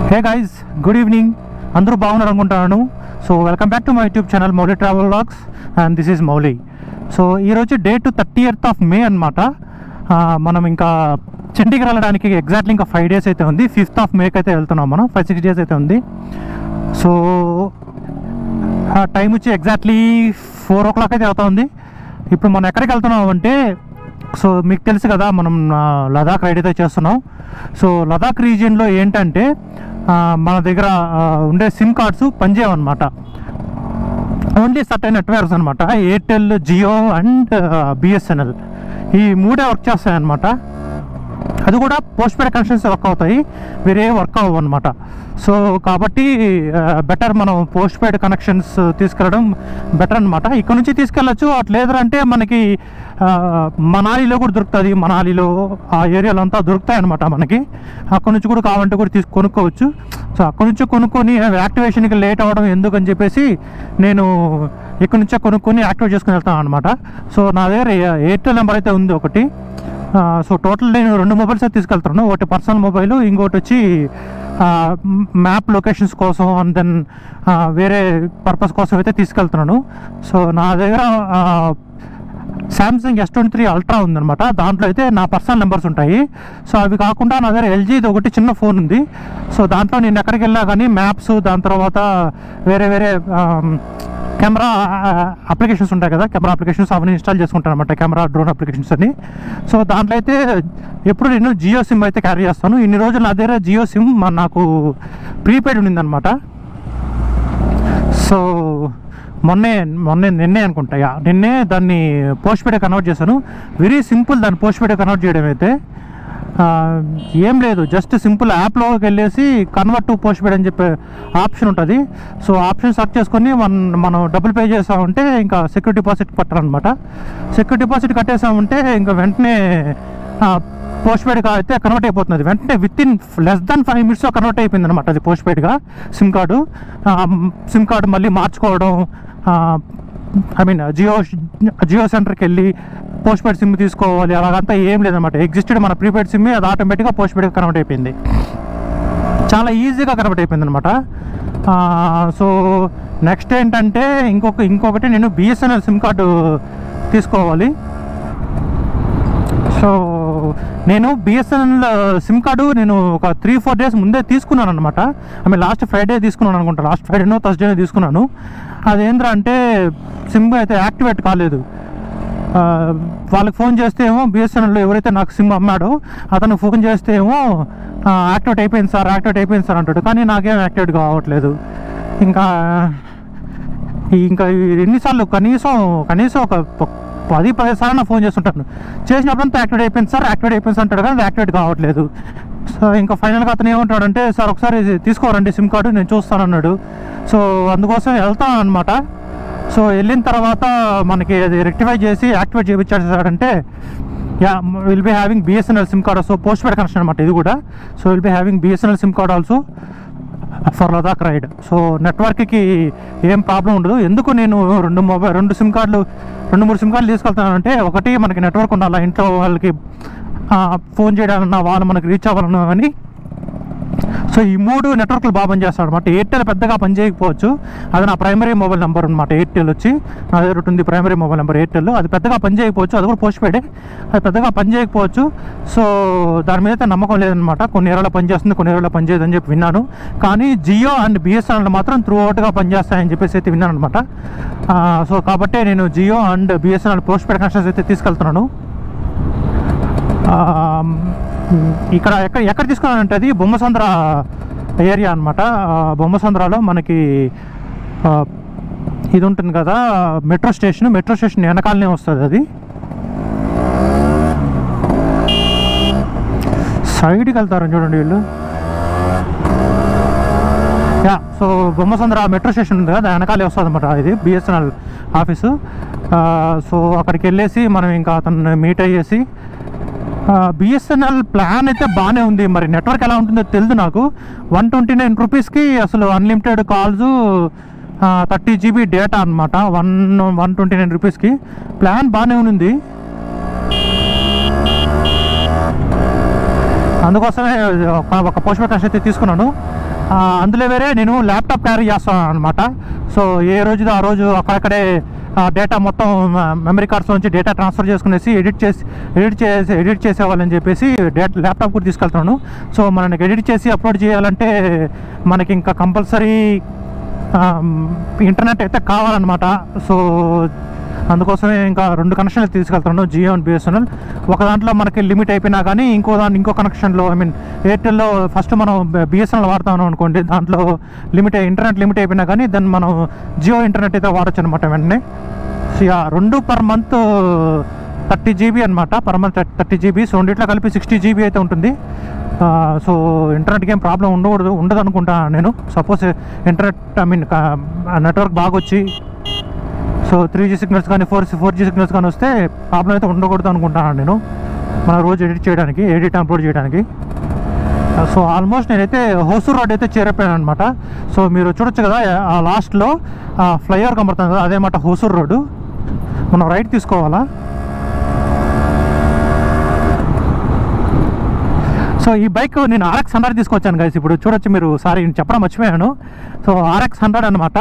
Hey guys good evening అందరూ బాగున్నారు అనుకుంటున్నాను so welcome back to my YouTube channel Mouli travel vlogs and this is Mouli so ఈరోజు date thirty eighth of May అనమాట మనం ఇంకా చండీగఢ్ వెళ్ళడానికి ఎగ్జాక్ట్లీ ఇంకా ఫైవ్ డేస్ అయితే ఉంది ఫిఫ్త్ ఆఫ్ మేకి అయితే వెళ్తున్నాం మనం ఫైవ్ సిక్స్ డేస్ అయితే ఉంది సో ఆ టైం వచ్చి ఎగ్జాక్ట్లీ ఫోర్ ఓ క్లాక్ అయితే అవుతుంది ఇప్పుడు మనం ఎక్కడికి వెళ్తున్నాం అంటే సో మీకు తెలుసు కదా మనం ఆ, లదాఖ్ రైడ్ అయితే చేస్తున్నాం సో లదాఖ్ రీజియన్లో ఏంటంటే ఆ, మన దగ్గర ఆ, ఉండే సిమ్ కార్డ్స్ పనిచేయమన్నమాట ఓన్లీ సర్టైన్ నెట్వర్క్స్ అనమాట ఎయిర్టెల్ జియో అండ్ బిఎస్ఎన్ఎల్ ఈ మూడే వర్క్ చేస్తాయి అనమాట అది కూడా పోస్ట్ పెయిడ్ కనెక్షన్స్ వర్క్ అవుతాయి వేరే వర్క్ అవ్వవు అనమాట సో కాబట్టి బెటర్ మనం పోస్ట్ పెయిడ్ కనెక్షన్స్ తీసుకెళ్ళడం బెటర్ అనమాట ఇక్కడ నుంచి తీసుకెళ్ళచ్చు అట్లా లేదంటే మనకి ఆ, మనాలిలో కూడా దొరుకుతుంది మనాలిలో ఆ ఏరియాలో అంతా దొరుకుతాయి అనమాట మనకి అక్కడ నుంచి కూడా కావాలంటే కూడా తీసి కొనుక్కోవచ్చు సో అక్కడ నుంచి కొనుక్కొని యాక్టివేషన్కి లేట్ అవ్వడం ఎందుకని చెప్పేసి నేను ఇక్కడ నుంచే కొనుక్కొని యాక్టివేట్ చేసుకుని వెళ్తాను అనమాట సో నా దగ్గర ఎయిర్టెల్ నెంబర్ అయితే ఉంది ఒకటి ఆ, సో టోటల్ నేను రెండు మొబైల్స్ అయితే తీసుకెళ్తున్నాను ఒకటి పర్సనల్ మొబైల్ ఇంకోటి వచ్చి మ్యాప్ లొకేషన్స్ కోసం అండ్ దెన్ వేరే పర్పస్ కోసం అయితే తీసుకెళ్తున్నాను సో నా దగ్గర Samsung S twenty three ultra ఉందన్నమాట దాంట్లో అయితే నా పర్సనల్ నెంబర్స్ ఉంటాయి సో అవి కాకుండా నా దగ్గర ఎల్జీది ఒకటి చిన్న ఫోన్ ఉంది సో దాంట్లో నేను ఎక్కడికి వెళ్ళా కానీ మ్యాప్స్ దాని తర్వాత వేరే వేరే కెమెరా అప్లికేషన్స్ ఉంటాయి కదా కెమెరా అప్లికేషన్స్ అవన్నీ ఇన్స్టాల్ చేసుకుంటాను అనమాట కెమెరా డ్రోన్ అప్లికేషన్స్ అని సో దాంట్లో అయితే ఎప్పుడు నేను జియో సిమ్ అయితే క్యారీ చేస్తాను ఇన్ని రోజులు నా దగ్గర జియో సిమ్ నాకు ప్రీపెయిడ్ ఉండిందనమాట సో మొన్నే మొన్నే నిన్నే అనుకుంటా యా నిన్నే దాన్ని పోస్ట్ పెయిడ్ కన్వర్ట్ చేశాను వెరీ సింపుల్ దాన్ని పోస్ట్ పెయిడ్ కన్వర్ట్ చేయడం అయితే ఆ, ఏం లేదు జస్ట్ సింపుల్ యాప్లోకి వెళ్ళేసి కన్వర్ట్ టు పోస్ట్ పెయిడ్ అని చెప్పే ఆప్షన్ ఉంటుంది సో ఆప్షన్ సెర్చ్ చేసుకొని మనం మనం డబ్బులు పే చేసామంటే ఇంకా సెక్యూరిటీ డిపాజిట్ కట్టాలన్నమాట సెక్యూరిటీ డిపాజిట్ కట్టేసామంటే ఇంకా వెంటనే పోస్ట్ పెయిడ్గా అయితే కన్వర్ట్ అయిపోతుంది వెంటనే with in less than five మినిట్స్లో కన్వర్ట్ అయిపోయింది అనమాట అది పోస్ట్ పెయిడ్గా సిమ్ కార్డు సిమ్ కార్డు మళ్ళీ మార్చుకోవడం ఐ మీన్ జియో జియో సెంటర్కి వెళ్ళి పోస్ట్ పెయిడ్ సిమ్ తీసుకోవాలి అలాగంతా ఏం లేదనమాట ఎగ్జిస్టెడ్ మన ప్రీపెయిడ్ సిమ్ అది ఆటోమేటిక్గా పోస్ట్ పెయిడ్గా కన్వర్ట్ అయిపోయింది చాలా ఈజీగా కన్వర్ట్ అయిపోయింది అనమాట సో నెక్స్ట్ ఏంటంటే ఇంకొక ఇంకొకటి నేను బిఎస్ఎన్ఎల్ సిమ్ కార్డు తీసుకోవాలి సో నేను బిఎస్ఎన్ఎల్ సిమ్ కార్డు నేను ఒక త్రీ ఫోర్ డేస్ ముందే తీసుకున్నాను అనమాట ఐ మీన్ లాస్ట్ ఫ్రైడే తీసుకున్నాను అనుకుంటా లాస్ట్ ఫ్రైడేనో థర్స్డేనో తీసుకున్నాను అదేంద్రా అంటే సిమ్ అయితే యాక్టివేట్ కాలేదు ఆ, వాళ్ళకి ఫోన్ చేస్తే ఏమో బిఎస్ఎన్ఎల్లో ఎవరైతే నాకు సిమ్ అమ్మాడో అతను ఫోన్ చేస్తే ఏమో ఆ, యాక్టివేట్ అయిపోయింది సార్ యాక్టివేట్ అయిపోయింది సార్ అంటాడు కానీ నాకేం యాక్టివేట్ కావట్లేదు ఇంకా ఈ ఇంకా ఈ ఎన్నిసార్లు కనీసం కనీసం ఒక ప- పది పదిహేను సార్లు నా ఫోన్ చేస్తుంటాను చేసినప్పుడంతా యాక్టివేట్ అయిపోయింది సార్ యాక్టివేట్ అయిపోయింది సార్ అంటాడు కానీ అది యాక్టివేట్ కావట్లేదు సో ఇంకా ఫైనల్గా అతను ఏమంటాడంటే సార్ ఒకసారి ఇది తీసుకోరండి సిమ్ కార్డు నేను చూస్తాను అన్నాడు సో అందుకోసం వెళ్తాను అనమాట సో వెళ్ళిన తర్వాత మనకి అది రెక్టిఫై చేసి యాక్టివేట్ చేయించాడంటే yeah will be having BSNL SIM card so postpaid connection అనమాట ఇది కూడా so will be having BSNL SIM card also for Ladakh ride so నెట్వర్క్కి ఏం ప్రాబ్లం ఉండదు ఎందుకు నేను రెండు మొబైల్ రెండు సిమ్ కార్డులు రెండు మూడు సిమ్ కార్డులు తీసుకెళ్తానంటే ఒకటి మనకి నెట్వర్క్ ఉండాలి ఇంట్లో వాళ్ళకి ఫోన్ చేయడాలన్నా వాళ్ళు మనకి రీచ్ అవ్వాలన్నా కానీ సో ఈ మూడు నెట్వర్క్లు బాగా పనిచేస్తాడు అనమాట ఎయిర్టెల్ పెద్దగా పనిచేయకపోవచ్చు అది నా ప్రైమరీ మొబైల్ నెంబర్ అనమాట ఎయిర్టెల్ వచ్చి నా దగ్గర ఒకటి ఉంది ప్రైమరీ మొబైల్ నెంబర్ ఎయిర్టెల్ అది పెద్దగా పనిచేయకపోవచ్చు అది కూడా పోస్ట్ పెయిడే అది పెద్దగా పనిచేయకపోవచ్చు సో దాని మీద అయితే నమ్మకం లేదనమాట కొన్ని ఏరియాలో పనిచేస్తుంది కొన్ని ఏరియాలో పనిచేయదు అని చెప్పి విన్నాను కానీ జియో అండ్ బిఎస్ఎన్ఎల్ మాత్రం త్రూ అవుట్గా పనిచేస్తాయని చెప్పేసి అయితే విన్నాను అనమాట సో కాబట్టి నేను Jio and BSNL postpaid connections అయితే తీసుకెళ్తున్నాను ఆ, ఇక్కడ ఎక్కడ ఎక్కడ తీసుకున్నానంటే అది బొమ్మసంద్ర ఏరియా అనమాట బొమ్మసంద్రాలో మనకి ఆ, ఇది ఉంటుంది కదా మెట్రో స్టేషన్ మెట్రో స్టేషన్ వెనకాలనే వస్తుంది అది సైడ్కి వెళ్తారు చూడండి వీళ్ళు yeah so Bommasandra metro station ఉంది కదా దాని వెనకాలే వస్తుంది అనమాట ఇది బిఎస్ఎన్ఎల్ ఆఫీసు ఆ, సో అక్కడికి వెళ్ళేసి మనం ఇంకా అతను మీట్ అయ్యేసి బిఎస్ఎన్ఎల్ ప్లాన్ అయితే బాగానే ఉంది మరి నెట్వర్క్ ఎలా ఉంటుందో తెలియదు నాకు వన్ ట్వంటీ నైన్ రూపీస్కి అసలు unlimited calls thirty GB data అనమాట వన్ వన్ ట్వంటీ నైన్ రూపీస్కి ప్లాన్ బాగానే ఉంది అందుకోసమే ఒక- ఒక పోస్ట్ కనెక్షన్ అయితే తీసుకున్నాను ఆ, అందులో వేరే నేను ల్యాప్టాప్ క్యారీ చేస్తాను అనమాట సో ఏ రోజుదో ఆ రోజు అక్కడక్కడే డేటా మొత్తం మెమరీ కార్డ్స్ నుంచి డేటా ట్రాన్స్ఫర్ చేసుకునేసి ఎడిట్ చేసి ఎడిట్ చేసి ఎడిట్ చేసేవాళ్ళని చెప్పేసి డేటా ల్యాప్టాప్ కూడా తీసుకెళ్తున్నాను సో మనకి ఎడిట్ చేసి అప్లోడ్ చేయాలంటే మనకి ఇంకా కంపల్సరీ ఇంటర్నెట్ అయితే కావాలన్నమాట సో అందుకోసమే ఇంకా రెండు కనెక్షన్లు తీసుకెళ్తున్నాను జియో అండ్ బిఎస్ఎన్ఎల్ ఒక దాంట్లో మనకి లిమిట్ అయిపోయినా కానీ ఇంకో దాని ఇంకో కనెక్షన్లో ఐ మీన్ ఎయిర్టెల్లో ఫస్ట్ మనం బిఎస్ఎన్ఎల్ వాడతాం అనుకోండి దాంట్లో లిమిట్ ఇంటర్నెట్ లిమిట్ అయిపోయినా కానీ దాన్ని మనం జియో ఇంటర్నెట్ అయితే వాడచ్చు అనమాట వెంటనే సో యా, రెండు పర్ మంత్ థర్టీ జీబీ అనమాట per month thirty GB so రెండిట్లో కలిపి సిక్స్టీ జీబీ అయితే ఉంటుంది ఆ, సో ఇంటర్నెట్కి ఏం ప్రాబ్లం ఉండకూడదు ఉండదు అనుకుంటా నేను suppose internet I mean network బాగా వచ్చి సో త్రీ జీ సిగ్నల్స్ కానీ ఫోర్ ఫోర్ జీ సిగ్నల్స్ కానీ వస్తే ప్రాబ్లం అయితే ఉండకూడదు అనుకుంటాను నేను మన రోజు ఎడిట్ చేయడానికి ఎడిట్ అప్లోడ్ చేయడానికి సో ఆల్మోస్ట్ నేనైతే హోసూర్ రోడ్ అయితే చేరిపోయాను అనమాట సో మీరు చూడొచ్చు కదా ఆ లాస్ట్లో ఫ్లైఓవర్ కనబడుతుంది కదా అదే మాట హోసూర్ రోడ్డు మనం రైట్ తీసుకోవాలా సో ఈ బైక్ నేను ఆర్ఎక్స్ హండ్రెడ్ తీసుకొచ్చాను గైస్ ఇప్పుడు చూడొచ్చు మీరు సారీ నేను చెప్పడం మర్చిపోయాను సో ఆర్ఎక్స్ హండ్రెడ్ అనమాట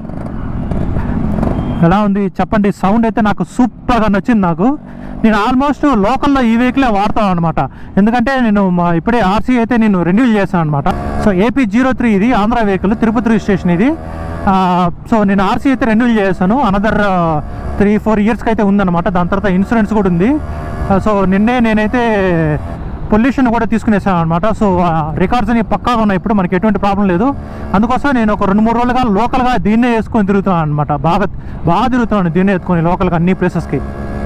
ఎలా ఉంది చెప్పండి సౌండ్ అయితే నాకు సూపర్గా నచ్చింది నాకు నేను ఆల్మోస్ట్ లోకల్లో ఈ వెహికలే వాడతాను అనమాట ఎందుకంటే నేను మా ఇప్పుడే ఆర్సీ అయితే నేను రెన్యూల్ చేశాను అనమాట సో ఏపీ జీరో త్రీ ఇది ఆంధ్ర వెహికల్ తిరుపతి రిజిస్ట్రేషన్ ఇది ఆ, సో నేను ఆర్సీ అయితే రెన్యూల్ చేశాను అనదర్ త్రీ ఫోర్ ఇయర్స్కి అయితే ఉందన్నమాట దాని తర్వాత ఇన్సూరెన్స్ కూడా ఉంది ఆ, సో నిన్నే నేనైతే పొల్యూషన్ కూడా తీసుకునేసాను అనమాట సో రికార్డ్స్ అని పక్కాగా ఉన్నాయి ఇప్పుడు మనకి ఎటువంటి ప్రాబ్లం లేదు అందుకోసం నేను ఒక రెండు మూడు రోజులుగా లోకల్గా దీన్నే వేసుకొని తిరుగుతున్నాను అనమాట బాగా బాగా తిరుగుతున్నాను దీన్నే ఎత్తుకొని లోకల్గా అన్ని ప్లేసెస్కి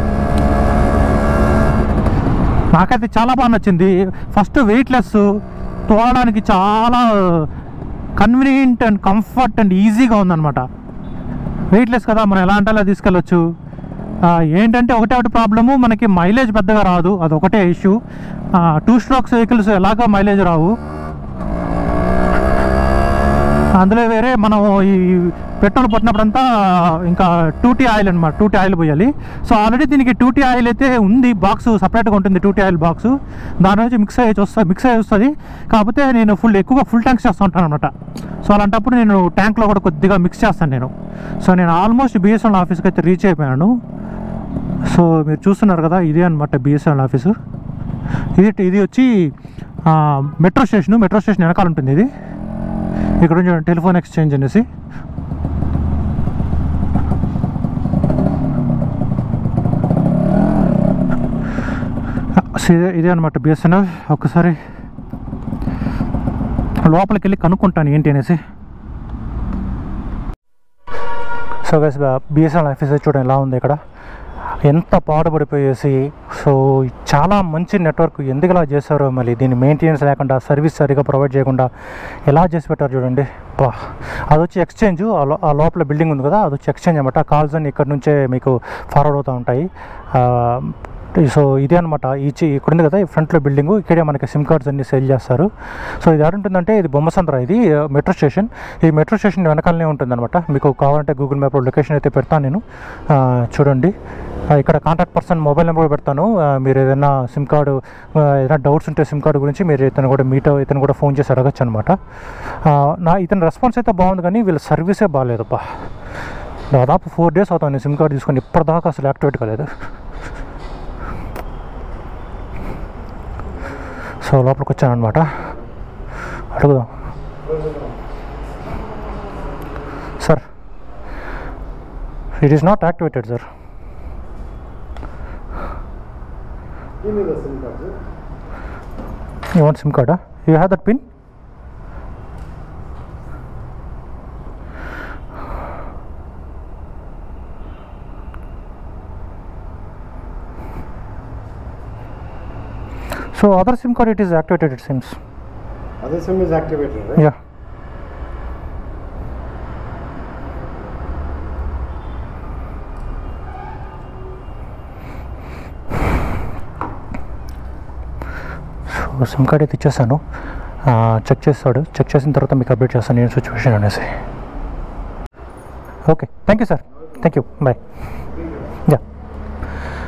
నాకైతే చాలా బాగా నచ్చింది ఫస్ట్ వెయిట్లెస్ తోవడానికి చాలా కన్వీనియంట్ అండ్ కంఫర్ట్ అండ్ ఈజీగా ఉందన్నమాట వెయిట్లెస్ కదా మనం ఎలా అంటే అలా తీసుకెళ్ళొచ్చు ఆ, ఏంటంటే ఒకటే ఒకటి ప్రాబ్లము మనకి మైలేజ్ పెద్దగా రాదు అది ఒకటే ఇష్యూ టూ స్ట్రోక్స్ వెహికల్స్ ఎలాగో మైలేజ్ రావు అందులో వేరే మనం ఈ పెట్రోల్ పట్టినప్పుడంతా ఇంకా టూటీ ఆయిల్ అనమాట టూటీ ఆయిల్ పోయాలి సో ఆల్రెడీ దీనికి టూటీ ఆయిల్ అయితే ఉంది బాక్స్ సపరేట్గా ఉంటుంది టూటీ ఆయిల్ బాక్స్ దాని నుంచి మిక్స్ అయ్యి వస్తుంది మిక్స్ అయ్యి వస్తుంది కాకపోతే నేను ఫుల్ ఎక్కువగా ఫుల్ ట్యాంక్స్ చేస్తూ ఉంటాను అనమాట సో అలాంటప్పుడు నేను ట్యాంక్లో కూడా కొద్దిగా మిక్స్ చేస్తాను నేను సో నేను ఆల్మోస్ట్ బిఎస్ఎన్ఎల్ ఆఫీస్కి అయితే రీచ్ అయిపోయాను సో మీరు చూస్తున్నారు కదా ఇదే అనమాట బిఎస్ఎన్ఎల్ ఆఫీసు ఇది ఇది వచ్చి ఆ, మెట్రో స్టేషన్ మెట్రో స్టేషన్ వెనకాల ఉంటుంది ఇది ఇక్కడ నుంచి టెలిఫోన్ ఎక్స్చేంజ్ అనేసి సో ఇదే ఇదే అనమాట బిఎస్ఎన్ఎల్ ఒక్కసారి లోపలికి వెళ్ళి కనుక్కుంటాను ఏంటి అనేసి సో గైస్ బిఎస్ఎన్ఎల్ ఆఫీస్ చూడండి ఎలా ఉంది ఇక్కడ ఎంత పాడుపడిపోయేసి సో చాలా మంచి నెట్వర్క్ ఎందుకు ఇలా చేశారో మళ్ళీ దీన్ని మెయింటెనెన్స్ లేకుండా సర్వీస్ సరిగా ప్రొవైడ్ చేయకుండా ఎలా చేసి పెట్టారు చూడండి బా అది వచ్చి ఎక్స్చేంజ్ ఆ లో- ఆ లోపల బిల్డింగ్ ఉంది కదా అది వచ్చి ఎక్స్చేంజ్ అనమాట కాల్స్ అన్ని ఇక్కడ నుంచే మీకు ఫార్వర్డ్ అవుతూ ఉంటాయి ఆ, సో ఇదే అనమాట ఈ చి- ఇక్కడ ఉంది కదా ఈ ఫ్రంట్లో బిల్డింగ్ ఇక్కడే మనకి సిమ్ కార్డ్స్ అన్ని సేల్ చేస్తారు సో ఇది ఉంటుందంటే ఇది బొమ్మసంద్ర ఇది మెట్రో స్టేషన్ ఈ మెట్రో స్టేషన్ వెనకాలనే ఉంటుందన్నమాట మీకు కావాలంటే గూగుల్ మ్యాప్లో లొకేషన్ అయితే పెడతాను నేను ఆ, చూడండి ఆ, ఇక్కడ కాంటాక్ట్ పర్సన్ మొబైల్ నెంబర్ పెడతాను ఆ, మీరు ఏదైనా సిమ్ కార్డు ఆ, ఏదైనా డౌట్స్ ఉంటే సిమ్ కార్డు గురించి మీరు ఇతను కూడా మీట్ ఇతను కూడా ఫోన్ చేసి అడగచ్చు అనమాట నా ఇతని రెస్పాన్స్ అయితే బాగుంది కానీ వీళ్ళ సర్వీసే బాగాలేదబ్బా దాదాపు ఫోర్ డేస్ అవుతాను నేను సిమ్ కార్డు తీసుకొని ఇప్పటిదాకా అసలు యాక్టివేట్ కాలేదు సో లోపలికి వచ్చాను అనమాట అడుగుదాం sir it is not activated sir Give me the SIM card, sir. You want SIM కార్డా you have that pin so other SIM card it is activated it SIMs Other SIM is activated, right? Yeah so SIM card అయితే ఇచ్చేసాను check చేస్తాడు check చేసిన తర్వాత మీకు update చేస్తాను నేను situation అనేసి okay thank you sir thank you bye yeah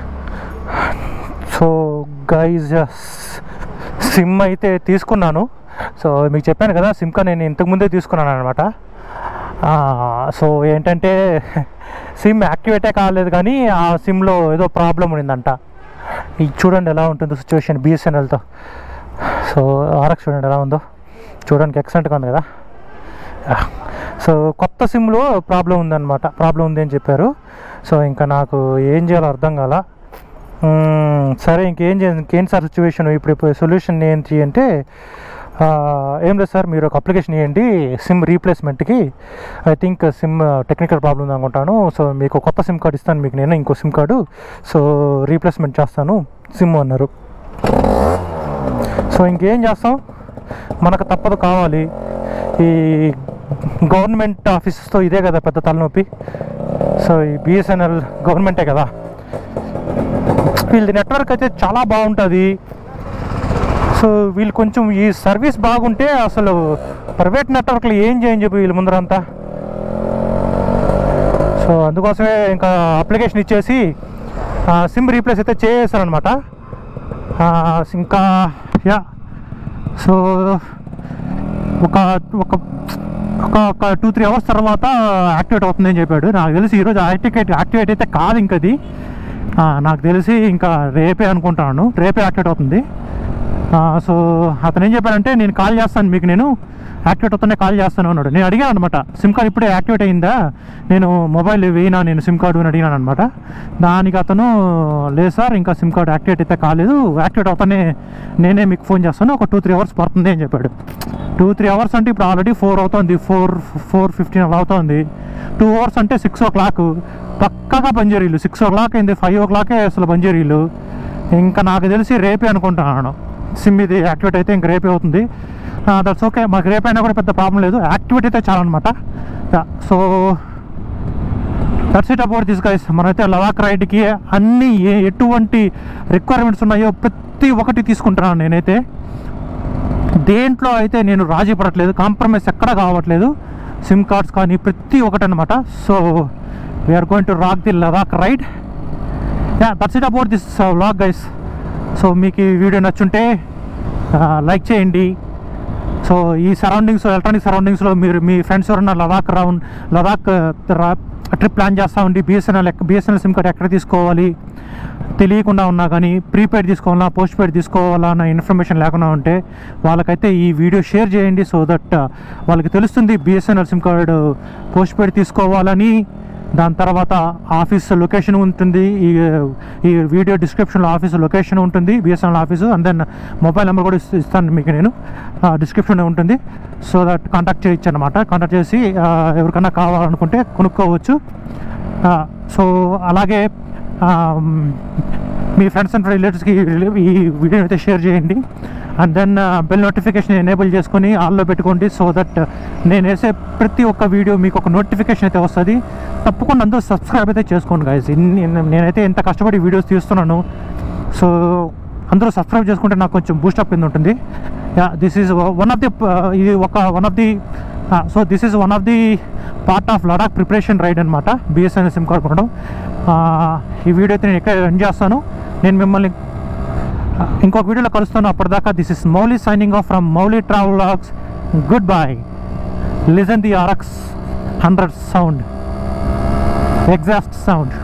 so guys SIM అయితే తీసుకున్నాను సో మీకు చెప్పాను కదా సిమ్ కార్డ్ నేను ఇంతకు ముందే తీసుకున్నాను అనమాట సో ఏంటంటే సిమ్ యాక్టివేటే కాలేదు కానీ ఆ సిమ్లో ఏదో ప్రాబ్లం ఉండిందంట ఇది చూడండి ఎలా ఉంటుందో సిచ్యువేషన్ బిఎస్ఎన్ఎల్తో సో ఆర్ఎక్స్ చూడండి ఎలా ఉందో చూడడానికి ఎక్సలెంట్గా ఉంది కదా సో కొత్త సిమ్లో ప్రాబ్లం ఉందన్నమాట ప్రాబ్లం ఉంది అని చెప్పారు సో ఇంకా నాకు ఏం చేయాలో అర్థం కాల మ్మ్, సరే ఇంకేం చే ఇంకేం సార్ సిచ్యువేషన్ ఇప్పుడు ఇప్పుడు సొల్యూషన్ ఏంటి అంటే ఆ, ఏం లేదు సార్ మీరు ఒక అప్లికేషన్ ఇవ్వండి సిమ్ రీప్లేస్మెంట్కి I think SIM technical problem ఉంది అనుకుంటాను సో మీకు కొత్త సిమ్ కార్డ్ ఇస్తాను మీకు నేను ఇంకో సిమ్ కార్డు సో రీప్లేస్మెంట్ చేస్తాను సిమ్ అన్నారు సో ఇంకేం చేస్తాం మనకు తప్పదు కావాలి ఈ గవర్నమెంట్ ఆఫీసెస్తో ఇదే కదా పెద్ద తలనొప్పి సో ఈ బిఎస్ఎన్ఎల్ గవర్నమెంటే కదా వీళ్ళది నెట్వర్క్ అయితే చాలా బాగుంటుంది సో వీళ్ళు కొంచెం ఈ సర్వీస్ బాగుంటే అసలు ప్రైవేట్ నెట్వర్క్లు ఏం చేయని చెప్పి వీళ్ళ ముందరంతా సో అందుకోసమే ఇంకా అప్లికేషన్ ఇచ్చేసి సిమ్ రీప్లేస్ అయితే చేసేసారనమాట ఇంకా యా సో ఒక ఒక ఒక ఒక టూ త్రీ అవర్స్ తర్వాత యాక్టివేట్ అవుతుందని చెప్పాడు నాకు తెలిసి ఈరోజు యాక్టివేట్ యాక్టివేట్ అయితే కాదు ఇంకది ఆ, నాకు తెలిసి ఇంకా రేపే అనుకుంటాను రేపే యాక్టివేట్ అవుతుంది ఆ, సో అతను ఏం చెప్పాడంటే నేను కాల్ చేస్తాను మీకు నేను యాక్టివేట్ అవుతుంటే కాల్ చేస్తాను అన్నాడు నేను అడిగాను అనమాట సిమ్ కార్డ్ ఇప్పుడే యాక్టివేట్ అయిందా నేను మొబైల్ వేయినా నేను సిమ్ కార్డు అని అడిగాను అనమాట దానికి అతను లేదు సార్ ఇంకా సిమ్ కార్డ్ యాక్టివేట్ అయితే కాలేదు యాక్టివేట్ అవుతానే నేనే మీకు ఫోన్ చేస్తాను ఒక టూ త్రీ అవర్స్ పడుతుంది అని చెప్పాడు టూ త్రీ అవర్స్ అంటే ఇప్పుడు ఆల్రెడీ ఫోర్ అవుతుంది ఫోర్ ఫోర్ ఫిఫ్టీన్ అలా అవుతుంది టూ అవర్స్ అంటే సిక్స్ ఓ క్లాక్ పక్కగా బంజేరీలు సిక్స్ ఓ క్లాక్ అయింది ఫైవ్ ఓ క్లాకే అసలు బంజేరీలు ఇంకా నాకు తెలిసి రేపే అనుకుంటున్నాను సిమ్ ఇది యాక్టివేట్ అయితే ఇంక రేపే అవుతుంది దట్స్ ఓకే మాకు రేపైనా కూడా పెద్ద ప్రాబ్లం లేదు యాక్టివేట్ అయితే చాలన్నమాట so that's it about this guys మనమైతే లవాక్ రైడ్కి అన్ని ఏ ఎటువంటి రిక్వైర్మెంట్స్ ఉన్నాయో ప్రతి ఒక్కటి తీసుకుంటున్నాను నేనైతే దేంట్లో అయితే నేను రాజీ పడట్లేదు కాంప్రమైజ్ ఎక్కడ కావట్లేదు సిమ్ కార్డ్స్ కానీ ప్రతి ఒక్కటి అనమాట so we're going to rock the Ladakh ride yeah that's it about this vlog guys so మీకు ఈ వీడియో నచ్చుంటే లైక్ చేయండి సో ఈ సరౌండింగ్స్ ఎలక్ట్రానిక్ సరౌండింగ్స్లో మీరు మీ ఫ్రెండ్స్ ఎవరన్నా Ladakh round Ladakh trip plan చేస్తూ ఉండి బిఎస్ఎన్ఎల్ బిఎస్ఎన్ఎల్ సిమ్ కార్డ్ ఎక్కడ తీసుకోవాలి తెలియకుండా ఉన్నా కానీ ప్రీపెయిడ్ తీసుకోవాలా పోస్ట్ పెయిడ్ తీసుకోవాలా అన్న ఇన్ఫర్మేషన్ లేకుండా ఉంటే వాళ్ళకైతే ఈ వీడియో షేర్ చేయండి సో దట్ వాళ్ళకి తెలుస్తుంది BSNL SIM card postpaid తీసుకోవాలని దాని తర్వాత ఆఫీస్ లొకేషన్ ఉంటుంది ఈ ఈ వీడియో డిస్క్రిప్షన్లో ఆఫీస్ లొకేషన్ ఉంటుంది BSNL office and then mobile number కూడా ఇస్- ఇస్తాను మీకు నేను డిస్క్రిప్షన్లో ఉంటుంది సో దట్ కాంటాక్ట్ చేయొచ్చు అనమాట కాంటాక్ట్ చేసి ఆ, ఎవరికైనా కావాలనుకుంటే కొనుక్కోవచ్చు సో అలాగే ఆ, మీ ఫ్రెండ్స్ అండ్ రిలేటివ్స్కి ఈ వీడియో అయితే షేర్ చేయండి and then bell notification enable చేసుకొని ఆన్లో పెట్టుకోండి సో దట్ నేను వేసే ప్రతి ఒక్క వీడియో మీకు ఒక నోటిఫికేషన్ అయితే వస్తుంది తప్పకుండా అందరూ సబ్స్క్రైబ్ అయితే చేసుకోండి గాయస్ నేనైతే ఎంత కష్టపడి వీడియోస్ తీస్తున్నాను సో అందరూ సబ్స్క్రైబ్ చేసుకుంటే నాకు కొంచెం బూస్టప్ కింద ఉంటుంది yeah this is one of the ఇది ఒక one of the so this is one of the part of Ladakh preparation ride అనమాట బిఎస్ఎన్ఎల్ సిమ్ కార్డ్ కొనడం ఆ, ఈ వీడియో అయితే నేను ఎక్కడ ఎండ్ చేస్తాను నేను మిమ్మల్ని ఆ, ఇంకొక వీడియోలో కలుస్తాను అప్పటిదాకా this is Mouli signing off from Mouli travel logs good bye listen the RX hundred sound exhaust sound